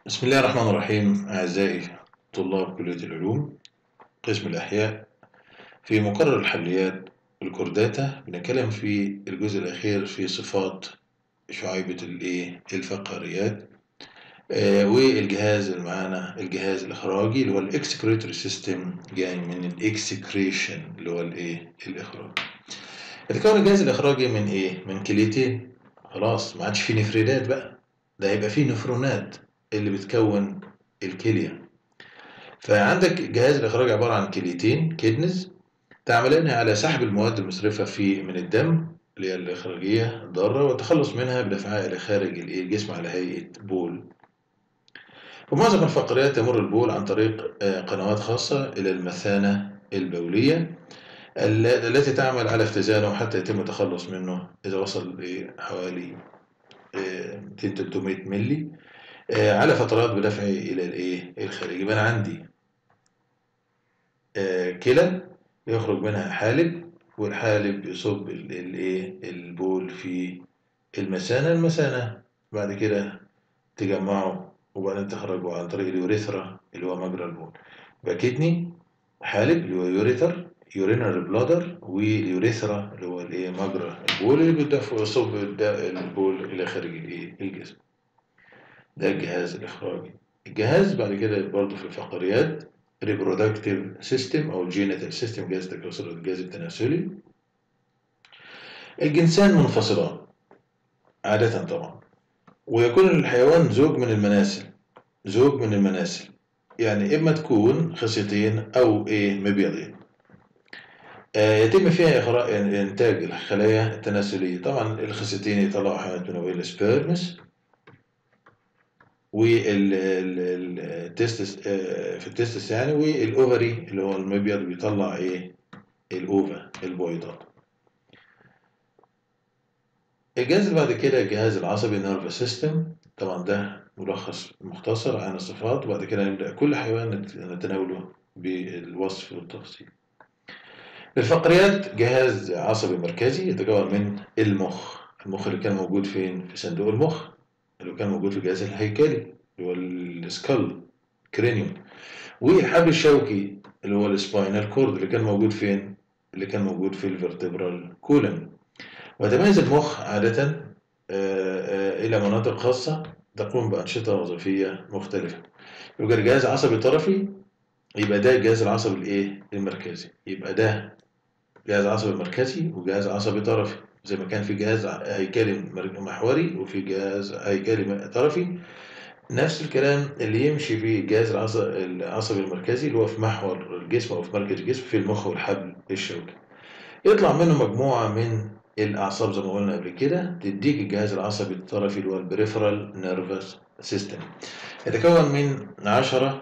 بسم الله الرحمن الرحيم أعزائي طلاب كلية العلوم قسم الأحياء في مقرر الحليات الكورداتا بنتكلم في الجزء الأخير في صفات شعيبة الإيه الفقاريات آه والجهاز اللي معانا الجهاز الإخراجي اللي هو الإكسكريتوري سيستم جاي من الإكسكريشن اللي هو الإيه الإخراج يتكون الجهاز الإخراجي من إيه؟ من كليتين خلاص ما عادش فيه نفريدات بقى ده هيبقى فيه نفرونات اللي بتكون الكلية فعندك جهاز الإخراج عبارة عن كليتين كيدنز تعملان على سحب المواد المسرفة في من الدم اللي هي الإخراجية الضارة والتخلص منها بدفعها إلى خارج الجسم على هيئة بول في معظم الفقريات تمر البول عن طريق قنوات خاصة إلى المثانة البولية التي تعمل على اختزانه حتى يتم التخلص منه إذا وصل لحوالي 200-300 ملي على فترات بدفعه الى الايه الخارج يبقى انا عندي كلى يخرج منها حالب والحالب يصب الايه البول في المثانه المثانه بعد كده تجمعه وبعدين تخرجه عن طريق اليوريثرا اللي هو مجرى البول يبقى كدني حالب اللي هو يوريثر يورينر بلادر واليوريثرا اللي هو الايه مجرى البول اللي بيدفع يصب البول الى خارج الايه الجسم ده الجهاز الإخراجي الجهاز بعد كده برضه في الفقريات reproductive system أو genital system جهاز التكاثر الجهاز التناسلي الجنسان منفصلان عادة طبعا ويكون الحيوان زوج من المناسل زوج من المناسل يعني إما تكون خصيتين أو إيه مبيضين آه يتم فيها إخراج إنتاج الخلايا التناسلية طبعا الخصيتين يطلعوا حيوانات منوية السبيرمس والتستس في التستس يعني والاوفري اللي هو المبيض بيطلع ايه الاوفا البويضات الجهاز اللي بعد كده الجهاز العصبي نيرف سيستم طبعا ده ملخص مختصر عن الصفات وبعد كده نبدا كل حيوان نتناوله بالوصف والتفصيل الفقريات جهاز عصبي مركزي يتكون من المخ المخ اللي كان موجود فين في صندوق المخ اللي كان موجود في الجهاز الهيكلي اللي هو السكال كرينيوم والحبل الشوكي اللي هو السباينال كورد اللي كان موجود فين؟ اللي كان موجود في الفرتبرال كولم ويتميز المخ عادة آآ آآ إلى مناطق خاصة تقوم بأنشطة وظيفية مختلفة يوجد جهاز عصبي طرفي يبقى ده الجهاز العصبي الايه المركزي يبقى ده جهاز عصبي مركزي وجهاز عصبي طرفي زي ما كان في جهاز هيكلي محوري وفي جهاز هيكلي طرفي نفس الكلام اللي يمشي في الجهاز العصبي المركزي اللي هو في محور الجسم او في مركز الجسم في المخ والحبل الشوكي يطلع منه مجموعة من الأعصاب زي ما قلنا قبل كده تديك الجهاز العصبي الطرفي اللي هو البريفرال نيرفس سيستم يتكون من 10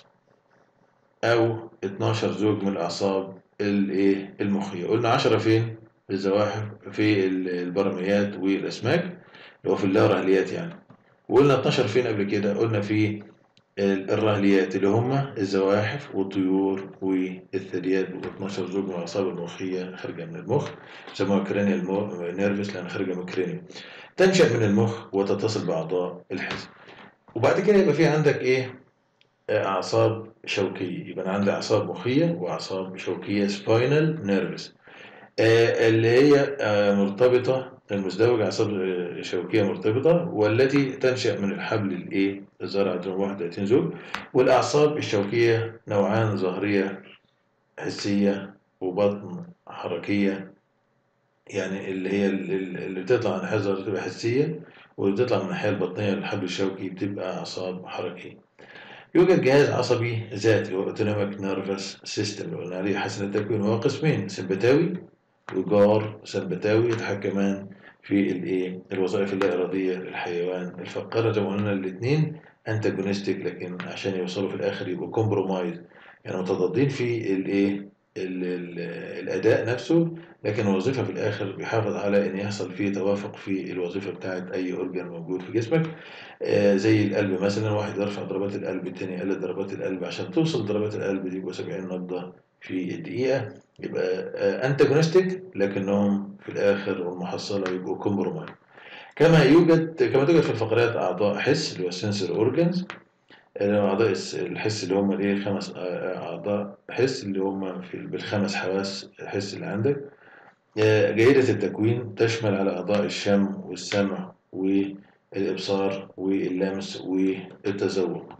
أو 12 زوج من الأعصاب الايه المخية قلنا 10 فين؟ في الزواحف في البرميات والاسماك اللي هو في اللاورهليات يعني وقلنا 12 فين قبل كده قلنا في الرهليات اللي هم الزواحف والطيور والثدييات 12 زوج من الاعصاب المخيه خارجه من المخ يسموها كرانيال نيرفس لان خارجه من الكرانيوم تنشا من المخ وتتصل باعضاء الحس وبعد كده يبقى في عندك ايه اعصاب شوكيه يبقى عندي اعصاب مخيه واعصاب شوكيه سباينال نيرفس اللي هي مرتبطة المزدوجة أعصاب شوكية مرتبطة والتي تنشأ من الحبل الإيه الزرع دون 31 زوج والأعصاب الشوكية نوعان ظهرية حسية وبطن حركية يعني اللي هي اللي بتطلع من الناحية الظهرية بتبقى حسية واللي بتطلع من الناحية البطنية للحبل الشوكي بتبقى أعصاب حركية. يوجد جهاز عصبي ذاتي اللي هو اوتونوميك نيرفس سيستم اللي قلنا عليه حسن التكوين وهو قسمين سمبتاوي وجار سمبتاوي يتحكمان في الايه الوظائف اللا اراديه للحيوان الفقاره زي ما قلنا الاثنين انتاجونستيك لكن عشان يوصلوا في الاخر يبقوا كومبرومايز يعني متضادين في الايه الاداء نفسه لكن الوظيفه في الاخر بيحافظ على ان يحصل فيه توافق في الوظيفه بتاعه اي اورجان موجود في جسمك آه زي القلب مثلا واحد يرفع ضربات القلب التاني يقلل ضربات القلب عشان توصل ضربات القلب دي يبقى 70 نبضه في الدقيقه يبقى آه انتاجونستيك لكنهم في الاخر والمحصله يبقوا كومبرومايز كما يوجد كما توجد في الفقرات اعضاء حس اللي هو السنسور اورجانز أعضاء الحس اللي هم الإيه خمس أعضاء حس اللي هم في بالخمس حواس الحس اللي عندك جيدة التكوين تشمل على أعضاء الشم والسمع والإبصار واللمس والتذوق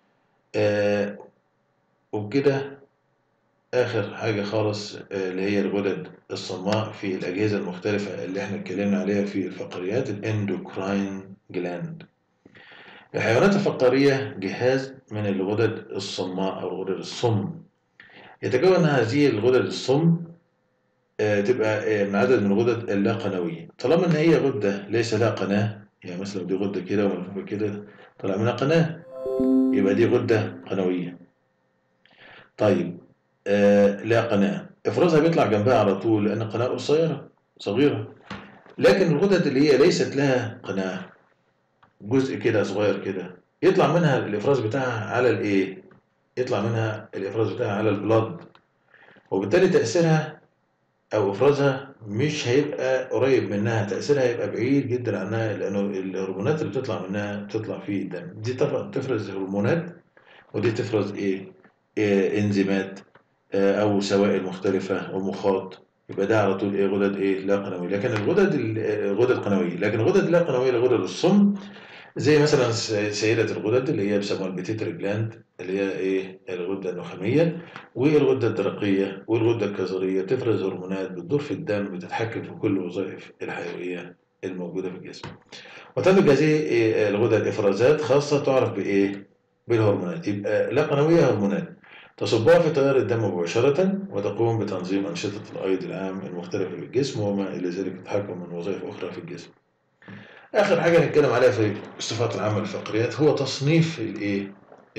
وبكده آخر حاجة خالص اللي هي الغدد الصماء في الأجهزة المختلفة اللي احنا اتكلمنا عليها في الفقريات الاندوكراين جلاند الحيوانات الفقارية جهاز من الغدد الصماء أو الغدد الصم يتكون هذه الغدد الصم تبقى من عدد من الغدد اللا قنوية طالما إن هي غدة ليس لها قناة يعني مثلا دي غدة كده وملفوفة كده طلع منها قناة يبقى دي غدة قنوية طيب آه لا قناة إفرازها بيطلع جنبها على طول لأن القناة قصيرة صغيرة لكن الغدد اللي هي ليست لها قناة جزء كده صغير كده يطلع منها الإفراز بتاعها على الإيه؟ يطلع منها الإفراز بتاعها على البلاد وبالتالي تأثيرها أو إفرازها مش هيبقى قريب منها تأثيرها هيبقى بعيد جدا عنها لأنه الهرمونات اللي بتطلع منها بتطلع في الدم دي طبعا تفرز هرمونات ودي تفرز إيه؟ إيه انزيمات او سوائل مختلفه ومخاط يبقى ده على طول ايه غدد ايه لا قنويه لكن الغدد الغدد قنويه لكن الغدد لا قنويه الغدد الصم زي مثلا سيده الغدد اللي هي بيسموها البيتيتري جلاند اللي هي ايه الغده النخاميه والغده الدرقيه والغده الكظريه تفرز هرمونات بتدور في الدم بتتحكم في كل الوظائف الحيويه الموجوده في الجسم وتنتج هذه الغدد افرازات خاصه تعرف بايه بالهرمونات يبقى لا قنويه هرمونات تصبها في تيار الدم مباشرة وتقوم بتنظيم أنشطة الأيض العام المختلفة في الجسم وما إلى ذلك تتحكم من وظائف أخرى في الجسم. آخر حاجة نتكلم عليها في الصفات العامة للفقريات هو تصنيف الإيه؟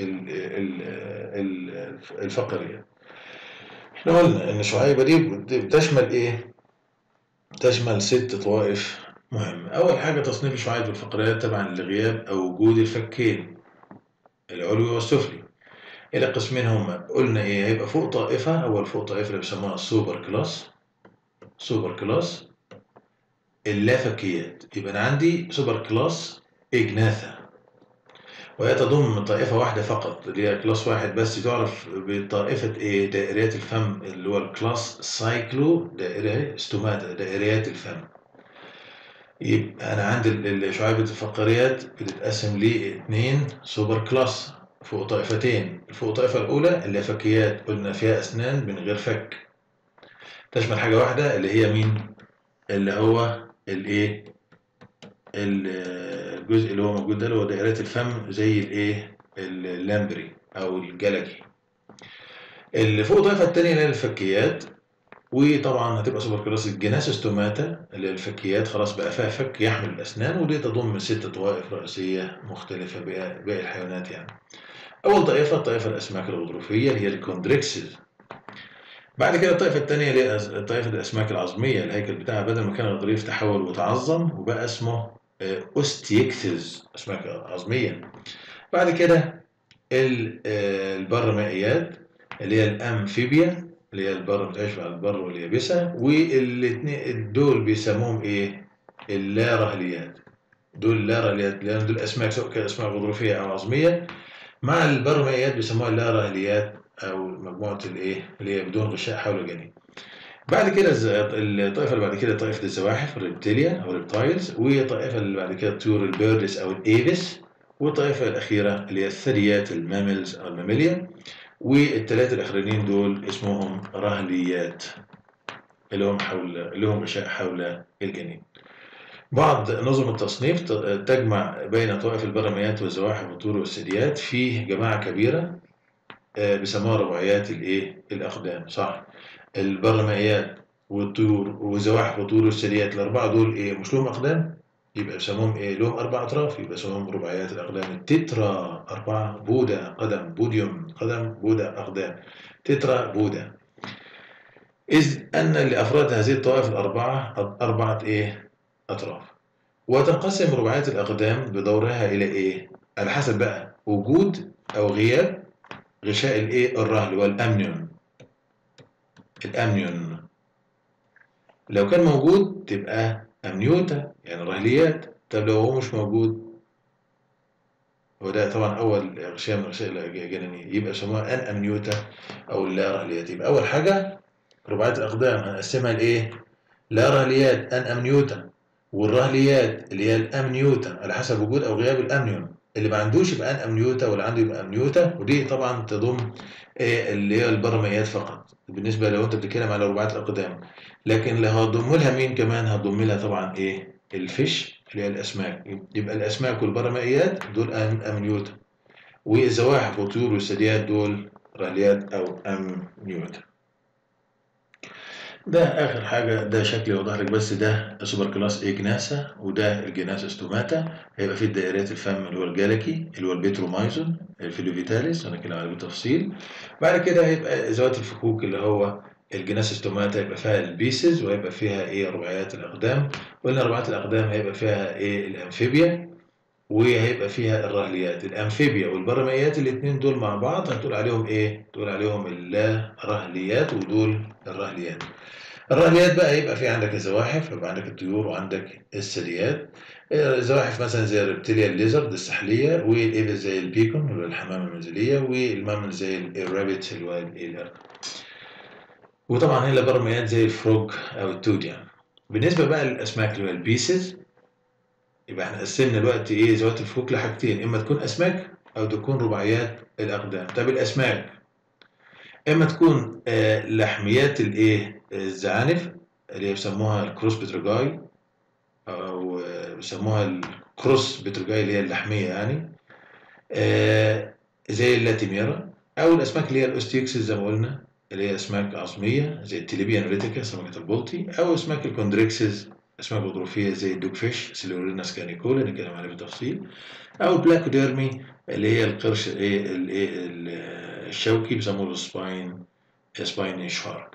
الفقريات. إحنا قلنا إن شعيبة دي بتشمل إيه؟ تشمل ست طوائف مهمة. أول حاجة تصنيف شعيب الفقريات تبعا لغياب أو وجود الفكين العلوي والسفلي. الى قسمين هما قلنا ايه هيبقى فوق طائفه اول فوق طائفه اللي بيسموها السوبر كلاس سوبر كلاس اللافكيات يبقى انا عندي سوبر كلاس اجناثا وهي تضم طائفة واحدة فقط اللي هي كلاس واحد بس تعرف بطائفة ايه دائريات الفم اللي هو الكلاس سايكلو دائرة ستوماتا دائريات الفم يبقى أنا عندي شعيبة الفقريات بتتقسم لاثنين سوبر كلاس فوق طائفتين فوق الطائفة الأولى اللافكيات قلنا فيها أسنان من غير فك تشمل حاجة واحدة اللي هي مين؟ اللي هو الإيه؟ الجزء اللي هو موجود ده اللي هو دائرات الفم زي الإيه؟ اللامبري أو الجلجي اللي فوق الطائفة التانية اللي هي الفكيات وطبعا هتبقى سوبر كلاس الجناسوستوماتا اللي هي الفكيات خلاص بقى فيها فك يحمل الأسنان ودي تضم ست طوائف رئيسية مختلفة باقي الحيوانات يعني. أول طائفة الطائفة الأسماك الغضروفية اللي هي الكوندريكسز بعد كده الطائفة الثانية اللي هي طائفة الأسماك العظمية الهيكل بتاعها بدل ما كان غضريف تحول وتعظم وبقى اسمه أوستيكثز أسماك عظمية بعد كده البرمائيات اللي هي الأمفيبيا اللي هي البر بتعيش على البر واليابسة والاثنين دول بيسموهم إيه؟ اللا رهليات دول لا رهليات لأن دول أسماك سواء كانت أسماك غضروفية أو عظمية مع البرمائيات بيسموها اللا رهليات او مجموعه الايه اللي هي بدون غشاء حول الجنين. بعد كده الطائفه اللي بعد كده طائفه الزواحف الريبتيليا او الريبتايلز والطائفه اللي بعد كده الطيور البيردس او الايفس والطائفه الاخيره اللي هي الثدييات الماملز او الماميليا والثلاثه الاخرانيين دول اسمهم رهليات اللي هم حول اللي هم غشاء حول الجنين. بعض نظم التصنيف تجمع بين طوائف البرميات والزواحف والطيور والثدييات في جماعة كبيرة بيسموها رباعيات الايه الأقدام صح البرميات والطيور والزواحف والطيور والثدييات الأربعة دول ايه مش لهم أقدام يبقى بيسموهم ايه لهم أربع أطراف يبقى بيسموهم رباعيات الأقدام التترا أربعة بودا قدم بوديوم قدم بودا أقدام تترا بودا إذ أن لأفراد هذه الطوائف الأربعة أربعة إيه أطراف وتنقسم رباعيات الأقدام بدورها إلى إيه؟ على حسب بقى وجود أو غياب غشاء الإيه؟ الرهل والأمنيون الأمنيون لو كان موجود تبقى أمنيوتا يعني رهليات طب لو هو مش موجود وده طبعا اول غشاء من الغشاء الجنينيه يبقى يسموها ان امنيوتا او اللا رهليات يبقى اول حاجه رباعيه الاقدام هنقسمها لايه؟ لا رهليات ان امنيوتا والرهليات اللي هي الامنيوتا على حسب وجود او غياب الامنيون اللي ما عندوش يبقى ان امنيوتا واللي عنده يبقى امنيوتا ودي طبعا تضم إيه اللي هي البرميات فقط بالنسبه لو انت بتتكلم على رباعيه الاقدام لكن اللي هتضم لها مين كمان هتضم لها طبعا ايه الفيش اللي هي الاسماك يبقى الاسماك والبرمائيات دول امنيوتا والزواحف والطيور والثدييات دول راليات او امنيوتا ده اخر حاجه ده شكل يوضح لك بس ده سوبر كلاس اي جناسا وده الجناس استوماتا هيبقى فيه دائرات الفم اللي هو الجالكي اللي هو البيترومايزون الفيلوفيتاليس هنتكلم عليه بالتفصيل بعد كده هيبقى ذوات الفكوك اللي هو الجناس استوماتا هيبقى فيها البيسز وهيبقى فيها ايه رباعيات الاقدام وقلنا رباعيات الاقدام هيبقى فيها ايه الامفيبيا وهيبقى فيها الرهليات الامفيبيا والبرمائيات الاثنين دول مع بعض هتقول عليهم ايه تقول عليهم اللا رهليات ودول الرهليات الرهليات بقى يبقى في عندك الزواحف يبقى عندك الطيور وعندك الثدييات الزواحف مثلا زي الريبتيليا الليزرد السحليه والايفل زي البيكون اللي هو الحمامه المنزليه والمامل زي الرابت اللي هو الارك وطبعا هنا برميات زي الفروج او التود يعني بالنسبه بقى للاسماك اللي هو البيسز يبقى احنا قسمنا دلوقتي ايه ذوات الفروج لحاجتين اما تكون اسماك او تكون رباعيات الاقدام طب الاسماك اما تكون آه لحميات الايه الزعانف اللي هي بيسموها الكروس بتروجاي او آه بيسموها الكروس بتروجاي اللي هي اللحميه يعني آه زي اللاتيميرا او الاسماك اللي هي الاوستيكسس زي ما قلنا اللي هي اسماك عظميه زي التليبيا نوريتيكا سمكه البلطي او اسماك الكوندريكسز اسماك غضروفيه زي الدوك فيش سيلوريناس كانيكولا نتكلم عليه بالتفصيل او البلاكوديرمي اللي هي القرش ايه الشوكي بيسموه السباين سباين شارك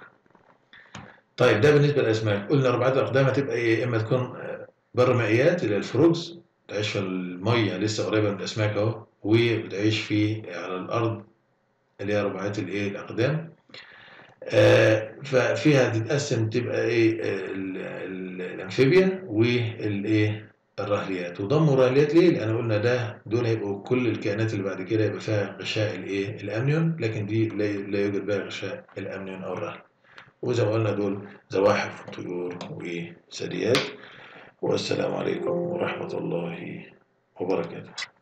طيب ده بالنسبه للاسماك قلنا رباعيات الاقدام هتبقى ايه اما تكون برمائيات اللي هي الفروجز تعيش في الميه لسه قريبه من الاسماك اهو وبتعيش في على الارض اللي هي رباعيات الايه الاقدام آه ففيها تتقسم تبقى ايه الامفيبيا والايه الرهليات وضموا الرهليات ليه؟ لان قلنا ده دول هيبقوا كل الكائنات اللي بعد كده يبقى فيها غشاء الايه؟ الامنيون لكن دي لا يوجد بها غشاء الامنيون او الرهل. وزي ما قلنا دول زواحف وطيور وثدييات والسلام عليكم ورحمه الله وبركاته.